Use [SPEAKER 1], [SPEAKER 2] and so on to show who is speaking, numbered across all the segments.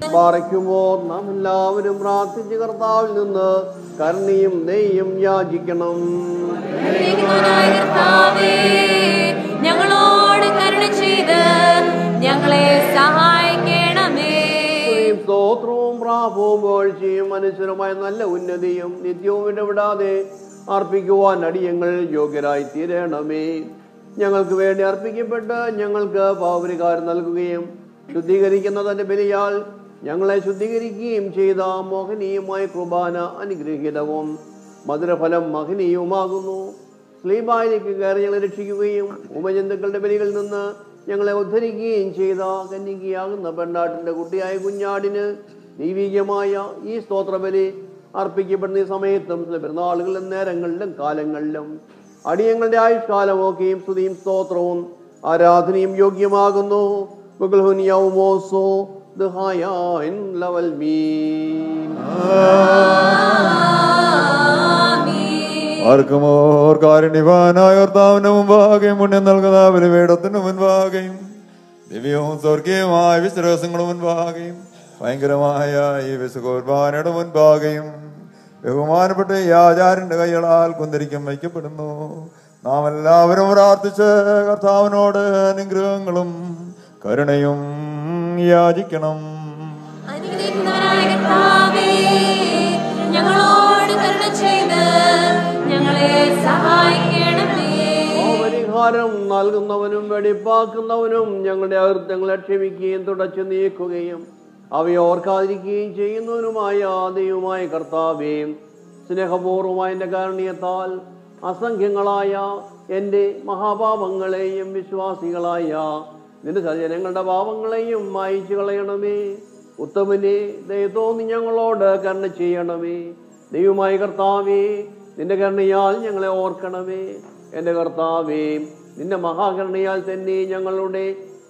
[SPEAKER 1] പാറയ്ക്കുമോ നാം എല്ലാവരും പ്രാർത്ഥിച്ച് കർത്താവിൽ നിന്ന് കരുണയും നെയ്യും യാചിക്കണം
[SPEAKER 2] അനുഗ്രഹിക്കുന്നവനായ കർത്താവേ, ഞങ്ങളോട് കരുണ ചെയ്ത് ഞങ്ങളെ സഹായിക്കണമേ
[SPEAKER 1] സ്തുതിയും സ്തോത്രവും പ്രാപവും വീഴ്ചയും അനുസരമായ നല്ല ഉന്നതിയും നിത്യവും ഇടപെടാതെ അർപ്പിക്കുവാൻ അടിയങ്ങൾ യോഗ്യരായി തീരണമേ ഞങ്ങൾക്ക് വേണ്ടി അർപ്പിക്കപ്പെട്ട് ഞങ്ങൾക്ക് പാവരികാരം നൽകുകയും ശുദ്ധീകരിക്കുന്ന തന്റെ ബലിയാൽ ഞങ്ങളെ ശുദ്ധീകരിക്കുകയും ചെയ്ത മോഹനീയമായ കുർബാന അനുഗ്രഹീതവും മധുരഫലം മഹനീയവുമാകുന്നു സ്ലീബായിലേക്ക് കയറി ഞങ്ങളെ രക്ഷിക്കുകയും ഉപജന്തുക്കളുടെ ബലികളിൽ നിന്ന് ഞങ്ങളെ ഉദ്ധരിക്കുകയും ചെയ്ത കന്യകയാകുന്ന പെണ്ണാട്ടിന്റെ കുട്ടിയായ കുഞ്ഞാടിന് ദൈവീകമായ ഈ സ്തോത്രബലി അർപ്പിക്കപ്പെടുന്ന ഈ സമയത്തും ചില പെരുന്നാളുകളിലും നേരങ്ങളിലും കാലങ്ങളിലും അടിയങ്ങളുടെ ആയുഷ്കാലമൊക്കെയും സ്തുതിയും സ്തോത്രവും ആരാധനയും യോഗ്യമാകുന്നു ബഹുൽഹുനിയൗമോസോ ദഹായൻ ലവൽ മീൻ
[SPEAKER 3] ആർക്കുമോർ കാരുണ്യവാനായ കർത്താവിന്റെ മുമ്പാകെയും പുണ്യം നൽകുന്ന ബലിപീഠത്തിന് മുൻപാകെയും ദിവ്യവും സ്വർഗീയമായ വിശ്വാസങ്ങളും മുൻപാകെയും ഭയങ്കരമായ ഈ വിശുഖോർബാനയുടെ മുൻപാകെയും ബഹുമാനപ്പെട്ട ഈ ആചാര്യന്റെ കൈകളാൽ കുന്തിരിക്കും വയ്ക്കപ്പെടുന്നു നാം എല്ലാവരും പ്രാർത്ഥിച്ച് കർത്താവിനോട് അനുഗ്രഹങ്ങളും കരുണയും യാചിക്കണം
[SPEAKER 2] അനുഗ്രഹിക്കുന്നവനായ കർത്താവേ, ഞങ്ങളോട് കരുണ ചെയ്ത് ഞങ്ങളെ സഹായിക്കണമേ
[SPEAKER 1] പരിഹാരം നൽകുന്നവനും വെടിപ്പാക്കുന്നവനും ഞങ്ങളുടെ അകൃത്യങ്ങളെ ക്ഷമിക്കുകയും തുടച്ചു നീക്കുകയും അവയെ ഓർക്കാതിരിക്കുകയും ചെയ്യുന്നവനുമായ ദൈവമായ കർത്താവേ സ്നേഹപൂർവമായ എൻ്റെ കാരുണ്യത്താൽ അസംഖ്യങ്ങളായ എൻ്റെ മഹാപാപങ്ങളെയും വിശ്വാസികളായ നിന്റെ സജ്ജനങ്ങളുടെ പാപങ്ങളെയും മായിച്ചു കളയണമേ ഉത്തമനെ ദയത്തോന്നി ഞങ്ങളോട് കരുണ ചെയ്യണമേ ദൈവമായ കർത്താവേ നിന്റെ കരുണയാൽ ഞങ്ങളെ ഓർക്കണമേ എൻ്റെ കർത്താവേ നിന്റെ മഹാകരുണയാൽ തന്നെ ഞങ്ങളുടെ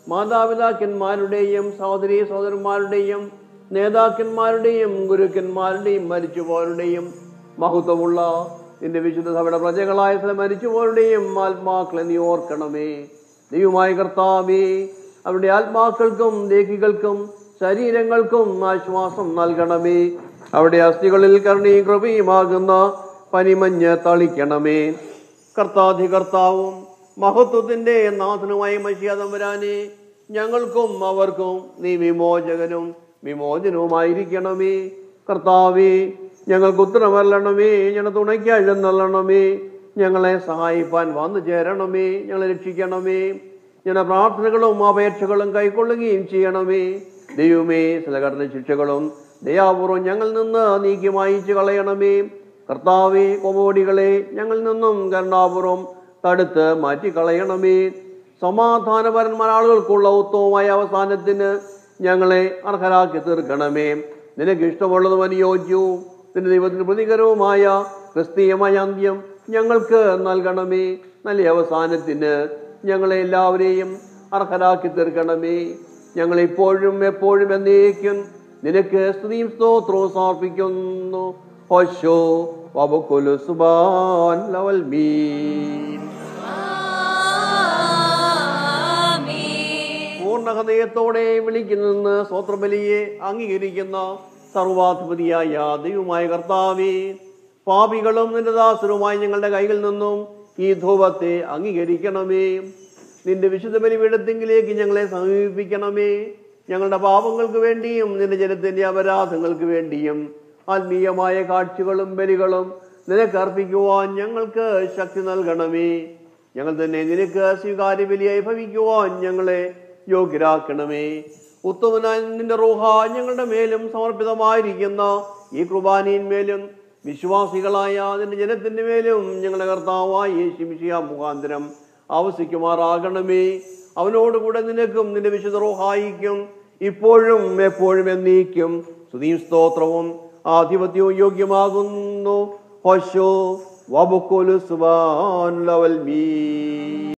[SPEAKER 1] മാതാപിതാക്കന്മാരുടെയും സഹോദരി സഹോദരന്മാരുടെയും നേതാക്കന്മാരുടെയും ഗുരുക്കന്മാരുടെയും മരിച്ചുപോരുടെയും മഹത്വമുള്ള നിന്റെ വിശുദ്ധ സഭയുടെ പ്രജകളായ ചില മരിച്ചുപോരുടെയും ആത്മാക്കളെ നീ ഓർക്കണമേ ദൈവമായ കർത്താവേ അവരുടെ ആത്മാക്കൾക്കും ദേഹികൾക്കും ശരീരങ്ങൾക്കും ആശ്വാസം നൽകണമേ അവിടെ അസ്ഥികളിൽ കരുണയും കൃപയുമാകുന്ന പനിമഞ്ഞ് തളിക്കണമേ കർത്താധി കർത്താവും മഹത്വത്തിന്റെ നാഥനുമായ മഷിയാതമ്പരാനെ ഞങ്ങൾക്കും അവർക്കും നീ വിമോചകനും വിമോചനവുമായിരിക്കണമേ കർത്താവേ ഞങ്ങൾക്ക് ഉത്തരമല്ലണമേ ഞങ്ങളുടെ തുണയ്ക്കായി നല്ലണമേ ഞങ്ങളെ സഹായിപ്പാൻ വന്നു ചേരണമേ ഞങ്ങളെ രക്ഷിക്കണമേ ഞങ്ങളുടെ പ്രാർത്ഥനകളും അപേക്ഷകളും കൈക്കൊള്ളുകയും ചെയ്യണമേ ദൈവമേ ചില കടന്ന ശിക്ഷകളും ദയാപൂർവം ഞങ്ങളിൽ നിന്ന് നീക്കി മായിച്ചു കളയണമേ കർത്താവെ കൊമോടികളെ ഞങ്ങളിൽ നിന്നും കരുണാപൂർവം തടുത്ത് മാറ്റിക്കളയണമേ സമാധാനപരന്മാർ ആളുകൾക്കുള്ള ഉത്തമമായ അവസാനത്തിന് ഞങ്ങളെ അർഹരാക്കി തീർക്കണമേ നിനക്ക് ഇഷ്ടമുള്ളതും അനുയോജ്യവും നിന്റെ ദൈവത്തിന് പ്രതികരവുമായ ക്രിസ്തീയമായ അന്ത്യം ഞങ്ങൾക്ക് നൽകണമേ നല്ല അവസാനത്തിന് ഞങ്ങളെ എല്ലാവരെയും അർഹരാക്കി തീർക്കണമേ ഞങ്ങൾ ഇപ്പോഴും എപ്പോഴും എന്നേക്കും നിനക്ക് സ്തുതിയും സ്തോത്രവും സമർപ്പിക്കുന്നു ഹോശോ വബുക്കുലു സുബാൻ ലവൽ മീൻ പൂർണ്ണ ഹൃദയത്തോടെ വിളിക്കുന്ന സ്വത്രബലിയെ അംഗീകരിക്കുന്ന സർവാധിപതിയായ ദൈവമായ കർത്താവേ പാപികളും നിന്റെ ദാസരുമായി ഞങ്ങളുടെ കൈകളിൽ നിന്നും ഈ ധൂപത്തെ അംഗീകരിക്കണമേ നിന്റെ വിശുദ്ധ ബലിപീഠത്തിങ്കിലേക്ക് ഞങ്ങളെ സമീപിക്കണമേ ഞങ്ങളുടെ പാപങ്ങൾക്ക് വേണ്ടിയും നിന്റെ ജനത്തിന്റെ അപരാധങ്ങൾക്ക് വേണ്ടിയും ആത്മീയമായ കാഴ്ചകളും ബലികളും നിനക്ക് അർപ്പിക്കുവാൻ ഞങ്ങൾക്ക് ശക്തി നൽകണമേ ഞങ്ങൾ തന്നെ നിനക്ക് സ്വീകാര്യ ബലിയായി ഭവിക്കുവാൻ ഞങ്ങളെ യോഗ്യരാക്കണമേ ഉത്തമനായ നിന്റെ റൂഹ ഞങ്ങളുടെ മേലും സമർപ്പിതമായിരിക്കുന്ന ഈ കുർബാനയിന്മേലും വിശ്വാസികളായ നിന്റെ ജനത്തിന്റെ മേലും ഞങ്ങളുടെ കർത്താവായ യേശുമിഷിയ മുഖാന്തരം ആവസിക്കുമാറാകണമേ അവനോടുകൂടെ നിനക്കും നിന്റെ വിശുദ്ധ റൂഹായിക്കും ഇപ്പോഴും എപ്പോഴും എന്നേക്കും സ്തുതിയും സ്തോത്രവും ആധിപത്യവും യോഗ്യമാകുന്നു ഹോശോ വബുക്കുലു സുബാൻ ലവൽ മീ